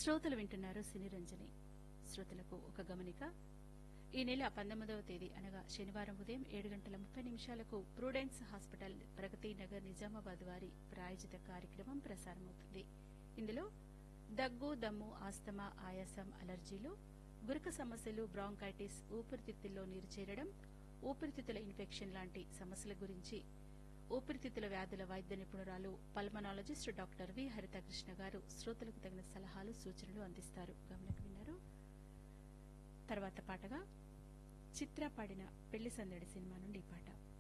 శ్రోతలు వింటున్నారు సినీ రంజని శ్రోతలకు ఒక గమనిక ఈ నెల పంతొమ్మిదవ తేదీ అనగా శనివారం ఉదయం ఏడు గంటల ముప్పై నిమిషాలకు ప్రూడెన్స్ హాస్పిటల్ ప్రగతి నగర్ నిజామాబాద్ వారి ప్రాయోజిత కార్యక్రమం ప్రసారమవుతుంది ఇందులో దగ్గు దమ్ము ఆస్తమా ఆయాసం అలర్జీలు గురక సమస్యలు బ్రాంకైటిస్ ఊపిరితిత్తుల్లో నీరు చేరడం ఊపిరితిత్తుల ఇన్ఫెక్షన్ లాంటి సమస్యల గురించి ఊపిరితిత్తుల వ్యాధుల వైద్య నిపుణురాలు పల్మనాలజిస్ట్ డాక్టర్ వి హరితకృష్ణ గారు శ్రోతలకు తగిన సలహాలు సూచనలు అందిస్తారు గమనకు విన్నారు తర్వాత పాటగా చిత్ర పాడిన పెళ్లి సందడి సినిమా నుండి ఈ పాట